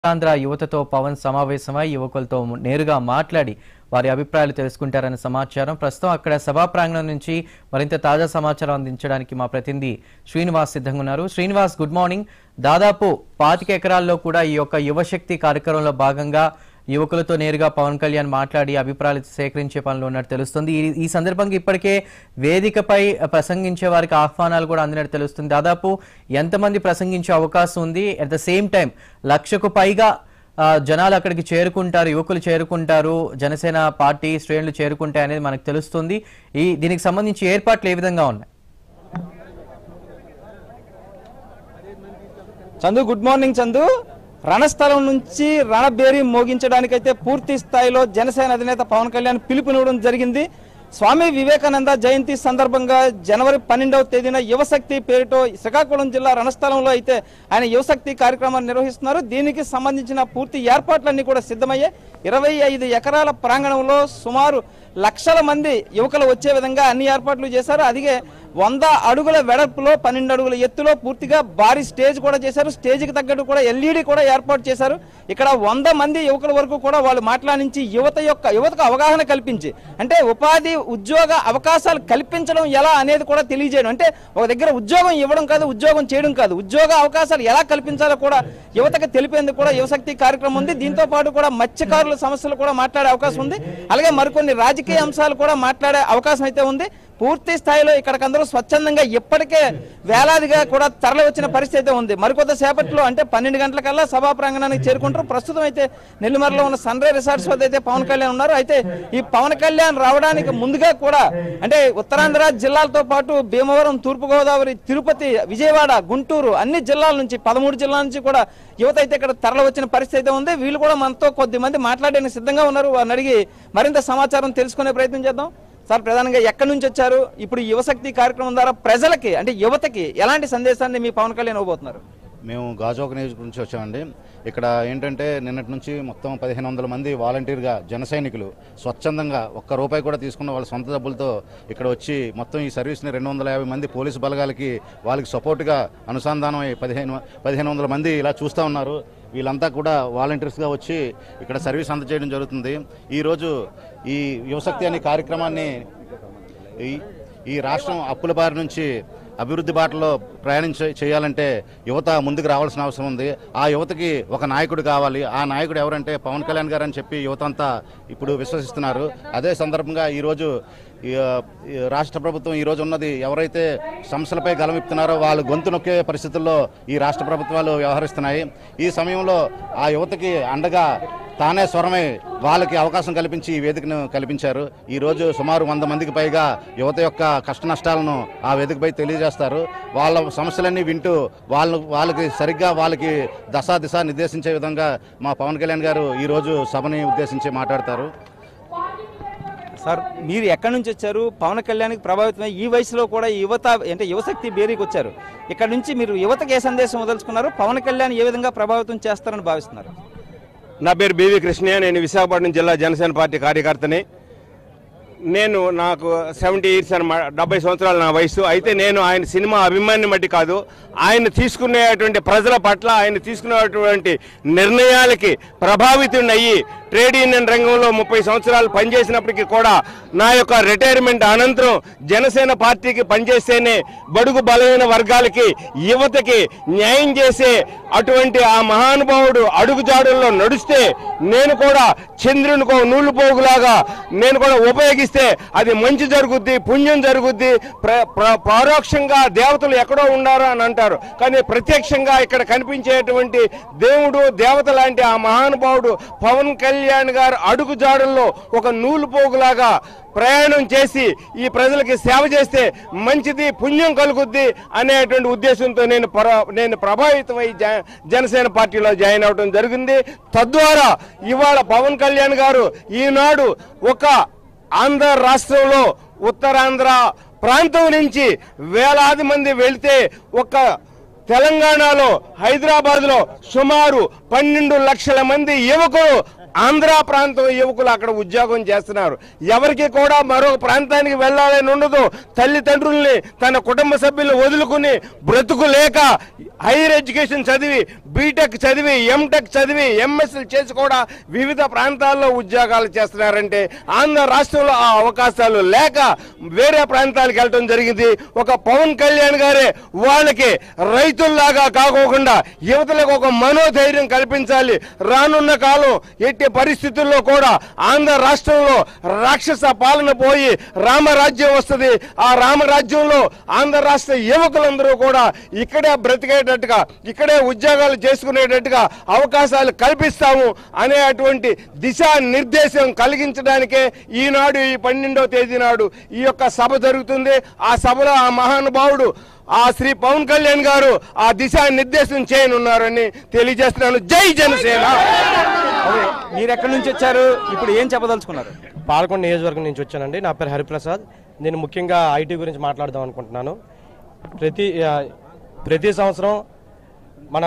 ఆంధ్ర యువతతో పవన్ సమావేశమై యువకులతో నేరుగా మాట్లాడి వారి అభిప్రాయాలు తెలుసుకుంటారన్న సమాచారం ప్రస్తుతం అక్కడ సభా ప్రాంగణం నుంచి మరింత తాజా సమాచారం అందించడానికి మా ప్రతినిధి శ్రీనివాస్ సిద్ధంగా ఉన్నారు శ్రీనివాస్ గుడ్ మార్నింగ్ దాదాపు పాతిక ఎకరాల్లో కూడా ఈ యొక్క యువశక్తి కార్యక్రమంలో భాగంగా యువకులతో నేరుగా పవన్ కళ్యాణ్ మాట్లాడి అభిప్రాయాలు సేకరించే పనిలో ఉన్నట్టు తెలుస్తుంది ఈ- ఈ సందర్భంగా ఇప్పటికే వేదికపై ప్రసంగించే వారికి ఆహ్వానాలు కూడా అందినట్టు తెలుస్తుంది దాదాపు ఎంతమంది ప్రసంగించే అవకాశం ఉంది అట్ ద సేమ్ టైం లక్షకు పైగా ఆ, జనాలు అక్కడికి చేరుకుంటారు యువకులు చేరుకుంటారు జనసేన పార్టీ శ్రేణులు చేరుకుంటాయి అనేది మనకు తెలుస్తుంది ఈ దీనికి సంబంధించి ఏర్పాట్లు ఏ విధంగా ఉన్నాయి చందు గుడ్ మార్నింగ్ చందు రణస్థలం నుంచి రణబేరి మోగించడానికైతే పూర్తి స్థాయిలో జనసేన అధినేత పవన్ కళ్యాణ్ పిలుపునివ్వడం జరిగింది స్వామి వివేకానంద జయంతి సందర్భంగా జనవరి పన్నెండవ తేదీన యువశక్తి పేరుతో శ్రీకాకుళం జిల్లా రణస్థలంలో అయితే ఆయన యువశక్తి కార్యక్రమాన్ని నిర్వహిస్తున్నారు దీనికి సంబంధించిన పూర్తి ఏర్పాట్లన్నీ కూడా సిద్ధమయ్యాయి ఇరవై ఐదు ఎకరాల ప్రాంగణంలో సుమారు లక్షల మంది యువకులు వచ్చే విధంగా అన్ని ఏర్పాట్లు చేశారు అదిగే వంద అడుగుల వెడల్పులో పన్నెండు అడుగుల ఎత్తులో పూర్తిగా భారీ స్టేజ్ కూడా చేశారు స్టేజ్కి తగ్గట్టు కూడా ఎల్ఈడి కూడా ఏర్పాటు చేశారు ఇక్కడ వంద మంది యువకుల వరకు కూడా వాళ్ళు మాట్లాడించి యువత యొక్క యువతకు అవగాహన కల్పించి అంటే ఉపాధి ఉద్యోగ అవకాశాలు కల్పించడం ఎలా అనేది కూడా తెలియజేయడం అంటే ఒక దగ్గర ఉద్యోగం ఇవ్వడం కాదు ఉద్యోగం చేయడం కాదు ఉద్యోగ అవకాశాలు ఎలా కల్పించాలో కూడా యువతకు తెలిపేందుకు కూడా యువశక్తి కార్యక్రమం ఉంది దీంతో పాటు కూడా మత్స్యకారుల సమస్యలు కూడా మాట్లాడే అవకాశం ఉంది అలాగే మరికొన్ని రాజకీయ అంశాలు కూడా మాట్లాడే అవకాశం అయితే ఉంది పూర్తి స్థాయిలో ఇక్కడికందరూ స్వచ్ఛందంగా ఇప్పటికే వేలాదిగా కూడా తరలి వచ్చిన పరిస్థితి అయితే ఉంది మరికొద్ది సేపట్లో అంటే పన్నెండు గంటలకల్లా సభా ప్రాంగణానికి చేరుకుంటారు ప్రస్తుతం అయితే నెల్లిమర్లో ఉన్న సన్ రైజ్ రిసార్ట్స్ వద్ద అయితే పవన్ కళ్యాణ్ ఉన్నారు అయితే ఈ పవన్ కళ్యాణ్ రావడానికి ముందుగా కూడా అంటే ఉత్తరాంధ్ర జిల్లాలతో పాటు భీమవరం తూర్పుగోదావరి తిరుపతి విజయవాడ గుంటూరు అన్ని జిల్లాల నుంచి పదమూడు జిల్లాల నుంచి కూడా యువత అయితే ఇక్కడ తరలి వచ్చిన పరిస్థితి అయితే ఉంది వీళ్ళు కూడా మనతో కొద్ది మంది మాట్లాడడానికి సిద్ధంగా ఉన్నారు వారిని అడిగి మరింత సమాచారం తెలుసుకునే ప్రయత్నం చేద్దాం సార్ ప్రధానంగా ఎక్కడి నుంచి వచ్చారు ఇప్పుడు ఈ యువశక్తి కార్యక్రమం ద్వారా ప్రజలకి అంటే యువతకి ఎలాంటి సందేశాన్ని మీ పవన్ కళ్యాణ్ ఇవ్వబోతున్నారు మేము గాజోక నియోజకవర్గం నుంచి వచ్చామండి ఇక్కడ ఏంటంటే నిన్నటి నుంచి మొత్తం పదిహేను వందల మంది వాలంటీర్గా జన సైనికులు స్వచ్ఛందంగా ఒక్క రూపాయి కూడా తీసుకున్న వాళ్ళ సొంత డబ్బులతో ఇక్కడ వచ్చి మొత్తం ఈ సర్వీస్ని రెండు వందల యాభై మంది పోలీసు బలగాలకి వాళ్ళకి సపోర్ట్గా అనుసంధానం అయ్యి పదిహేను పదిహేను వందల మంది ఇలా చూస్తూ ఉన్నారు వీళ్ళంతా కూడా వాలంటీర్స్గా వచ్చి ఇక్కడ సర్వీస్ అందజేయడం జరుగుతుంది ఈరోజు ఈ యువశక్తి అనే కార్యక్రమాన్ని ఈ ఈ రాష్ట్రం అప్పుల బారి నుంచి అభివృద్ధి బాటలో ప్రయాణం చే- చేయాలంటే యువత ముందుకు రావాల్సిన అవసరం ఉంది ఆ యువతకి ఒక నాయకుడు కావాలి ఆ నాయకుడు ఎవరంటే పవన్ కళ్యాణ్ గారు అని చెప్పి యువత అంతా ఇప్పుడు విశ్వసిస్తున్నారు అదే సందర్భంగా ఈరోజు ఈ, ఆ, ఈ రాష్ట్ర ప్రభుత్వం ఈ రోజు ఉన్నది ఎవరైతే సమస్యలపై గలమిప్పుతున్నారో వాళ్ళు గొంతు నొక్కే పరిస్థితుల్లో ఈ రాష్ట్ర ప్రభుత్వాలు వ్యవహరిస్తున్నాయి ఈ సమయంలో ఆ యువతకి అండగా తానే స్వరమై వాళ్ళకి అవకాశం కల్పించి ఈ వేదికను కల్పించారు ఈ రోజు సుమారు వంద మందికి పైగా యువత యొక్క కష్ట నష్టాలను ఆ వేదికపై తెలియజేస్తారు వాళ్ళ సమస్యలన్నీ వింటూ వాళ్ళు వాళ్ళకి సరిగ్గా వాళ్ళకి దశా దిశ నిర్దేశించే విధంగా మా పవన్ కళ్యాణ్ గారు ఈ రోజు సభని ఉద్దేశించి మాట్లాడతారు సార్ మీరు ఎక్కడి నుంచి వచ్చారు పవన్ కళ్యాణ్కి ప్రభావితమై ఈ వయసులో కూడా ఈ యువత అంటే యువశక్తి బేరీకి వచ్చారు ఇక్కడ నుంచి మీరు యువతకి ఏ సందేశం వదలుచుకున్నారు పవన్ కళ్యాణ్ ఏ విధంగా ప్రభావితం చేస్తారని భావిస్తున్నారు నా పేరు బీవీ కృష్ణయ్య నేను విశాఖపట్నం జిల్లా జనసేన పార్టీ కార్యకర్తని నేను నాకు సెవెంటీ ఇయర్స్ అనమాట డెబ్బై సంవత్సరాలు నా వయసు అయితే నేను ఆయన సినిమా అభిమాని మట్టి కాదు ఆయన తీసుకునేటువంటి ప్రజల పట్ల ఆయన తీసుకునేటువంటి నిర్ణయాలకి ప్రభావితుడిని అయ్యి ట్రేడ్ యూనియన్ రంగంలో ముప్పై సంవత్సరాలు పనిచేసినప్పటికీ కూడా నా యొక్క రిటైర్మెంట్ అనంతరం జనసేన పార్టీకి పనిచేస్తేనే బడుగు బలమైన వర్గాలకి యువతకి న్యాయం చేసే అటువంటి ఆ మహానుభావుడు అడుగుజాడుల్లో నడుస్తే నేను కూడా చంద్రునికో నూలు పోగులాగా నేను కూడా ఉపయోగిస్తే అది మంచి జరుగుద్ది పుణ్యం జరుగుద్ది ప్ర- ప్ర- పరోక్షంగా దేవతలు ఎక్కడో ఉన్నారు అని అంటారు కానీ ప్రత్యక్షంగా ఇక్కడ కనిపించేటువంటి దేవుడు దేవత లాంటి ఆ మహానుభావుడు పవన్ కళ్యాణ్ గారు అడుగుజాడుల్లో ఒక నూలు పోగులాగా ప్రయాణం చేసి ఈ ప్రజలకి సేవ చేస్తే మంచిది పుణ్యం కలుగుద్ది అనేటువంటి ఉద్దేశంతో నేను ప్ర- నేను ప్రభావితమై జ- జనసేన పార్టీలో జాయిన్ అవడం జరిగింది తద్వారా ఇవాళ పవన్ కళ్యాణ్ గారు ఈనాడు ఒక ఆంధ్ర రాష్ట్రంలో ఉత్తరాంధ్ర ప్రాంతం నుంచి వేలాది మంది వెళ్తే ఒక తెలంగాణలో హైదరాబాద్ లో సుమారు పన్నెండు లక్షల మంది యువకులు ఆంధ్ర ప్రాంతం యువకులు అక్కడ ఉద్యోగం చేస్తున్నారు ఎవరికి కూడా మరో ప్రాంతానికి వెళ్ళాలని ఉండదు తల్లిదండ్రుల్ని తన కుటుంబ సభ్యులను వదులుకుని బ్రతుకు లేక హైయర్ ఎడ్యుకేషన్ చదివి బీటెక్ చదివి ఎంటెక్ చదివి ఎంఎస్ఎల్ చేసి కూడా వివిధ ప్రాంతాల్లో ఉద్యోగాలు చేస్తున్నారంటే ఆంధ్ర రాష్ట్రంలో ఆ అవకాశాలు లేక వేరే ప్రాంతాలకు వెళ్ళడం జరిగింది ఒక పవన్ కళ్యాణ్ గారే వాళ్ళకి రైతుల్లాగా కాకోకుండా యువతలకు ఒక మనోధైర్యం కల్పించాలి రానున్న కాలం ఎట్టి పరిస్థితుల్లో కూడా ఆంధ్ర రాష్ట్రంలో రాక్షస పాలన పోయి రామరాజ్యం వస్తుంది ఆ రామరాజ్యంలో ఆంధ్ర రాష్ట్ర యువకులందరూ కూడా ఇక్కడే బ్రతికేటట్టుగా ఇక్కడే ఉద్యోగాలు చేసుకునేటట్టుగా అవకాశాలు కల్పిస్తాము అనేటువంటి దిశా నిర్దేశం కలిగించడానికే ఈనాడు ఈ పన్నెండవ తేదీ నాడు ఈ యొక్క సభ జరుగుతుంది ఆ సభలో ఆ మహానుభావుడు ఆ శ్రీ పవన్ కళ్యాణ్ గారు ఆ దిశా నిర్దేశం చేయనున్నారని తెలియజేస్తున్నాను జై జనసేన అదే, మీరు ఎక్కడి నుంచి వచ్చారు ఇప్పుడు ఏం చెప్పదలుచుకున్నారు పాలకొండ నియోజకవర్గం నుంచి వచ్చానండి నా పేరు హరిప్రసాద్ నేను ముఖ్యంగా ఐటీ గురించి మాట్లాడదాం అనుకుంటున్నాను ప్రతి ఆ, ప్రతి సంవత్సరం మన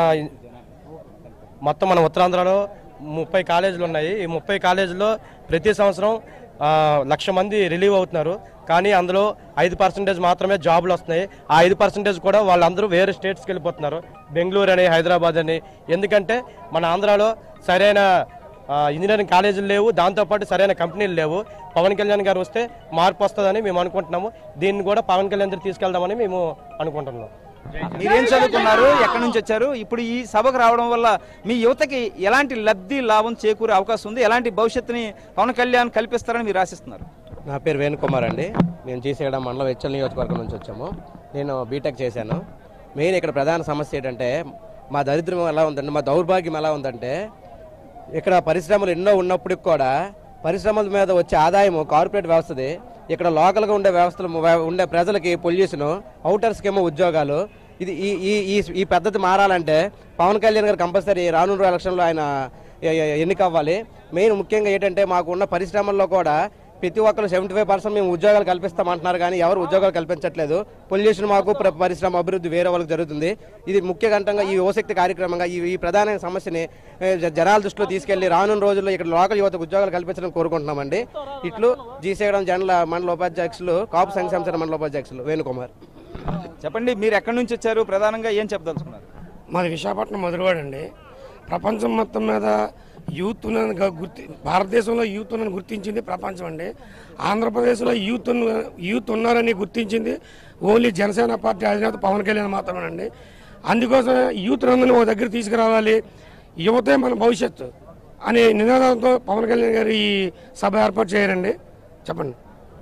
మొత్తం మన ఉత్తరాంధ్రలో ముప్పై కాలేజీలు ఉన్నాయి ఈ ముప్పై కాలేజీలో ప్రతి సంవత్సరం ఆ, లక్ష మంది రిలీవ్ అవుతున్నారు కానీ అందులో ఐదు పర్సెంటేజ్ మాత్రమే జాబులు వస్తున్నాయి ఆ ఐదు పర్సెంటేజ్ కూడా వాళ్ళందరూ వేరే స్టేట్స్కి వెళ్ళిపోతున్నారు బెంగళూరు అని హైదరాబాద్ అని ఎందుకంటే మన ఆంధ్రాలో సరైన ఆ, ఇంజనీరింగ్ కాలేజీలు లేవు దాంతోపాటు సరైన కంపెనీలు లేవు పవన్ కళ్యాణ్ గారు వస్తే మార్పు వస్తుందని మేము అనుకుంటున్నాము దీన్ని కూడా పవన్ కళ్యాణ్ గారు తీసుకెళ్దామని మేము అనుకుంటున్నాం మీరేం చదువుకున్నారు ఎక్కడి నుంచి వచ్చారు ఇప్పుడు ఈ సభకు రావడం వల్ల మీ యువతకి ఎలాంటి లబ్ధి లాభం చేకూరే అవకాశం ఉంది ఎలాంటి భవిష్యత్తుని పవన్ కళ్యాణ్ కల్పిస్తారని మీరు ఆశిస్తున్నారు నా పేరు వేణుకుమార్ అండి మేము జీసేగడ మండలం హెచ్చల్ నియోజకవర్గం నుంచి వచ్చాము నేను బీటెక్ చేశాను మెయిన్ ఇక్కడ ప్రధాన సమస్య ఏంటంటే మా దరిద్రం ఎలా ఉందంటే మా దౌర్భాగ్యం ఎలా ఉందంటే ఇక్కడ పరిశ్రమలు ఎన్నో ఉన్నప్పటికి కూడా పరిశ్రమల మీద వచ్చే ఆదాయం కార్పొరేట్ వ్యవస్థది ఇక్కడ లోకల్గా ఉండే వ్యవస్థలు ఉండే ప్రజలకి పొల్యూషన్ అవుటర్స్కి ఏమో ఉద్యోగాలు ఇది ఈ ఈ ఈ ఈ పద్ధతి మారాలంటే పవన్ కళ్యాణ్ గారు కంపల్సరీ రానున్న ఎలక్షన్లో ఆయన ఎ- ఎ- ఎన్నిక అవ్వాలి మెయిన్ ముఖ్యంగా ఏంటంటే మాకు ఉన్న పరిశ్రమల్లో కూడా ప్రతి ఒక్కరు సెవెంటీ ఫైవ్ పర్సెంట్ మేము ఉద్యోగాలు కల్పిస్తామంటున్నారు కానీ ఎవరు ఉద్యోగాలు కల్పించట్లేదు పొల్యూషన్ మాకు ప్ర- పరిశ్రమ అభివృద్ధి వేరే వాళ్ళకి జరుగుతుంది ఇది ముఖ్య ఘంటంగా ఈ యువశక్తి కార్యక్రమంగా ఈ ఈ ప్రధాన సమస్యని ఏ, జ- జనాల దృష్టిలో తీసుకెళ్లి రానున్న రోజుల్లో ఇక్కడ లోకల్ యువతకు ఉద్యోగాలు కల్పించడం కోరుకుంటున్నామండి ఇట్లు జీసేయడం జనరల్ మండల ఉపాధ్యక్షులు కాపు సంక్షేమ శాఖ మండల ఉపాధ్యక్షులు వేణుకుమార్ చెప్పండి మీరు ఎక్కడి నుంచి వచ్చారు ప్రధానంగా ఏం చెప్పదలుచుకున్నారు మాది విశాఖపట్నం మధురవాడ అండి ప్రపంచం మొత్తం మీద యూత్ ఉన్నది గ- గుర్తి భారతదేశంలో యూత్ ఉన్నది గుర్తించింది ప్రపంచం అండి ఆంధ్రప్రదేశ్లో యూత్ ఉన్న- యూత్ ఉన్నారని గుర్తించింది ఓన్లీ జనసేన పార్టీ అధినేత పవన్ కళ్యాణ్ మాత్రమేనండి అందుకోసం యూత్ అందరినీ ఒక దగ్గర తీసుకురావాలి యువతే మన భవిష్యత్తు అనే నినాదంతో పవన్ కళ్యాణ్ గారు ఈ సభ ఏర్పాటు చేయారండి చెప్పండి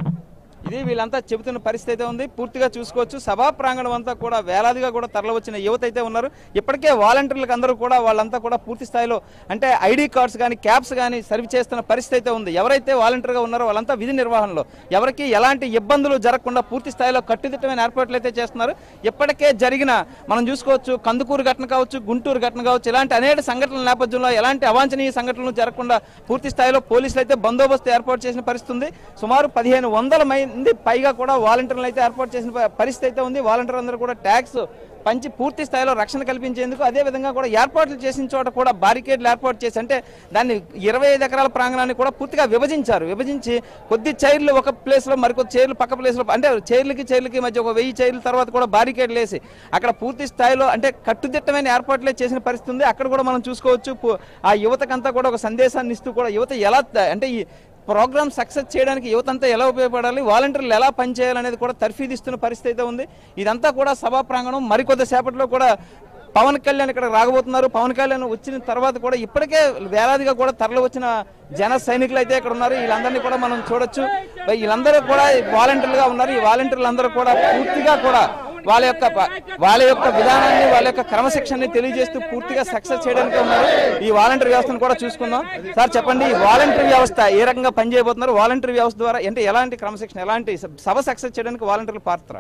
ఇది వీళ్ళంతా చెబుతున్న పరిస్థితి అయితే ఉంది పూర్తిగా చూసుకోవచ్చు సభా ప్రాంగణం అంతా కూడా వేలాదిగా కూడా తరలివచ్చిన యువత అయితే ఉన్నారు ఇప్పటికే వాలంటీర్లకు అందరూ కూడా వాళ్ళంతా కూడా పూర్తి స్థాయిలో అంటే ఐడి కార్డ్స్ కానీ క్యాప్స్ కానీ సర్వ్ చేస్తున్న పరిస్థితి అయితే ఉంది ఎవరైతే వాలంటీర్గా ఉన్నారో వాళ్ళంతా విధి నిర్వహణలో ఎవరికి ఎలాంటి ఇబ్బందులు జరగకుండా పూర్తి స్థాయిలో కట్టుదిట్టమైన ఏర్పాట్లు అయితే చేస్తున్నారు ఇప్పటికే జరిగిన మనం చూసుకోవచ్చు కందుకూరు ఘటన కావచ్చు గుంటూరు ఘటన కావచ్చు ఇలాంటి అనేక సంఘటనల నేపథ్యంలో ఎలాంటి అవాంఛనీయ సంఘటనలు జరగకుండా పూర్తి స్థాయిలో పోలీసులు అయితే బందోబస్తు ఏర్పాటు చేసిన పరిస్థితి ఉంది సుమారు పదిహేను వందల మంది పైగా కూడా వాలంటీర్లు అయితే ఏర్పాటు చేసిన ప- పరిస్థితి అయితే ఉంది వాలంటీర్ అందరూ కూడా ట్యాక్స్ పంచి పూర్తి స్థాయిలో రక్షణ కల్పించేందుకు అదే విధంగా కూడా ఏర్పాట్లు చేసిన చోట కూడా బారికేడ్లు ఏర్పాటు చేసి అంటే దాన్ని ఇరవై ఐదు ఎకరాల ప్రాంగణాన్ని కూడా పూర్తిగా విభజించారు విభజించి కొద్ది చైర్లు ఒక ప్లేస్ లో మరికొద్ది చైర్లు పక్క ప్లేస్ లో అంటే చైర్లకి చైర్లకి మధ్య ఒక వెయ్యి చైర్ల తర్వాత కూడా బారికేడ్లు వేసి అక్కడ పూర్తి స్థాయిలో అంటే కట్టుదిట్టమైన ఏర్పాట్లే చేసిన పరిస్థితి ఉంది అక్కడ కూడా మనం చూసుకోవచ్చు పు- ఆ యువతకంతా కూడా ఒక సందేశాన్ని ఇస్తూ కూడా యువత ఎలా త- అంటే ఈ ప్రోగ్రామ్ సక్సెస్ చేయడానికి యువత అంతా ఎలా ఉపయోగపడాలి వాలంటీర్లు ఎలా పనిచేయాలనేది కూడా తర్ఫీదిస్తున్న పరిస్థితి అయితే ఉంది ఇదంతా కూడా సభా ప్రాంగణం మరికొద్ది సేపట్లో కూడా పవన్ కళ్యాణ్ ఇక్కడ రాగబోతున్నారు పవన్ కళ్యాణ్ వచ్చిన తర్వాత కూడా ఇప్పటికే వేలాదిగా కూడా తరలి వచ్చిన జన సైనికులు అయితే ఇక్కడ ఉన్నారు వీళ్ళందరినీ కూడా మనం చూడొచ్చు వీళ్ళందరూ కూడా వాలంటీర్లుగా ఉన్నారు ఈ వాలంటీర్లు అందరూ కూడా పూర్తిగా కూడా వాళ్ళ యొక్క వాళ్ళ యొక్క విధానాన్ని వాళ్ళ యొక్క క్రమశిక్షణని తెలియజేస్తూ పూర్తిగా సక్సెస్ చేయడానికి ఉన్నారు ఈ వాలంటీర్ వ్యవస్థను కూడా చూసుకుందాం సార్ చెప్పండి ఈ వాలంటీర్ వ్యవస్థ ఏ రకంగా పనిచేయబోతున్నారు వాలంటీర్ వ్యవస్థ ద్వారా అంటే ఎలాంటి క్రమశిక్షణ ఎలాంటి సభ సక్సెస్ చేయడానికి వాలంటీర్లు పాత్ర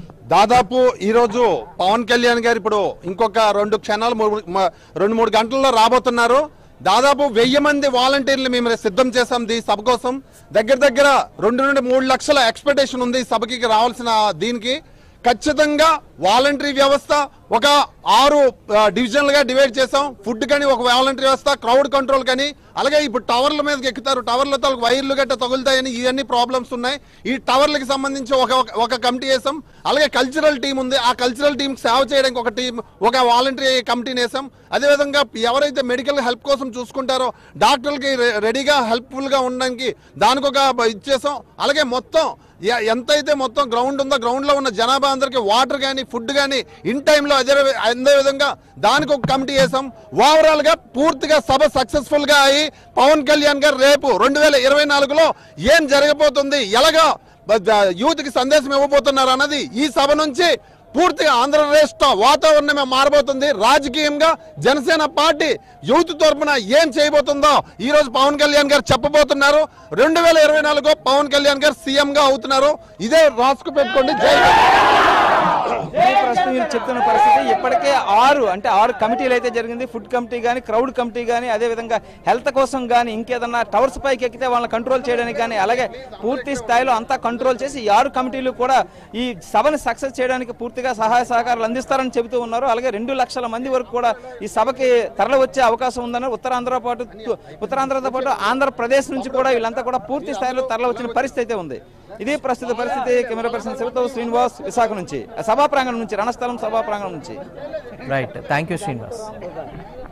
దాదాపు ఈరోజు పవన్ కళ్యాణ్ గారు ఇప్పుడు ఇంకొక రెండు క్షణాలు మూడు- మ- రెండు మూడు గంటల్లో రాబోతున్నారు దాదాపు వెయ్యి మంది వాలంటీర్లు మేము సిద్ధం చేశాం ఈ సభ కోసం దగ్గర దగ్గర రెండు నుండి మూడు లక్షల ఎక్స్పెక్టేషన్ ఉంది ఈ సభకి రావాల్సిన దీనికి ఖచ్చితంగా వాలంటరీ వ్యవస్థ ఒక ఆరు ఆ, డివిజన్లుగా డివైడ్ చేసాం ఫుడ్ కానీ ఒక వాలంటరీ వ్యవస్థ క్రౌడ్ కంట్రోల్ కానీ అలాగే ఇప్పుడు టవర్ల మీదకి ఎక్కుతారు టవర్లతో వైర్లు గట్ట తగులుతాయని ఇవన్నీ ప్రాబ్లమ్స్ ఉన్నాయి ఈ టవర్లకి సంబంధించి ఒక ఒక- ఒక కమిటీ వేసాం అలాగే కల్చరల్ టీం ఉంది ఆ కల్చరల్ టీం సేవ చేయడానికి ఒక టీం ఒక వాలంటరీ కమిటీని వేసాం అదేవిధంగా ఎవరైతే మెడికల్ హెల్ప్ కోసం చూసుకుంటారో డాక్టర్లకి రె- రెడీగా హెల్ప్ఫుల్గా ఉండడానికి దానికి ఒక బ- ఇచ్చేసాం అలాగే మొత్తం ఎ- ఎంతైతే మొత్తం గ్రౌండ్ ఉందో గ్రౌండ్ లో ఉన్న జనాభా అందరికి వాటర్ కానీ ఫుడ్ కానీ ఇన్ టైంలో అదే అదే విధంగా దానికి ఒక కమిటీ వేసాం ఓవరాల్ గా పూర్తిగా సభ సక్సెస్ఫుల్ గా అయి పవన్ కళ్యాణ్ గారు రేపు రెండు వేల ఇరవై నాలుగులో ఏం జరగబోతుంది ఎలాగా యూత్ కి సందేశం ఇవ్వబోతున్నారు అన్నది ఈ సభ నుంచి పూర్తిగా ఆంధ్ర రాష్ట్ర వాతావరణమే మారబోతుంది రాజకీయంగా జనసేన పార్టీ యూత్ తరపున ఏం చేయబోతుందో ఈ రోజు పవన్ కళ్యాణ్ గారు చెప్పబోతున్నారు రెండు వేల ఇరవై నాలుగులో పవన్ కళ్యాణ్ గారు సీఎం గా అవుతున్నారు ఇదే రాసుకు పెట్టుకోండి జై ఇది ప్రస్తుతం మీరు చెప్తున్న పరిస్థితి ఇప్పటికే ఆరు అంటే ఆరు కమిటీలు అయితే జరిగింది ఫుడ్ కమిటీ కానీ క్రౌడ్ కమిటీ కానీ అదేవిధంగా హెల్త్ కోసం కానీ ఇంకేదన్నా టవర్స్ పైకి ఎక్కితే వాళ్ళని కంట్రోల్ చేయడానికి కానీ అలాగే పూర్తి స్థాయిలో అంతా కంట్రోల్ చేసి ఈ ఆరు కమిటీలు కూడా ఈ సభని సక్సెస్ చేయడానికి పూర్తిగా సహాయ సహకారాలు అందిస్తారని చెబుతూ ఉన్నారు అలాగే రెండు లక్షల మంది వరకు కూడా ఈ సభకి తరలి వచ్చే అవకాశం ఉందని ఉత్తరాంధ్ర పాటు ఉత్తరాంధ్రతో పాటు ఆంధ్రప్రదేశ్ నుంచి కూడా వీళ్ళంతా కూడా పూర్తి స్థాయిలో తరలి వచ్చిన పరిస్థితి అయితే ఉంది ఇది ప్రస్తుత పరిస్థితి కెమెరా పర్సన్ శివతో శ్రీనివాస్ విశాఖ నుంచి సభా ప్రాంగణం నుంచి రణస్థలం సభా ప్రాంగణం నుంచి రైట్ థ్యాంక్ యూ శ్రీనివాస్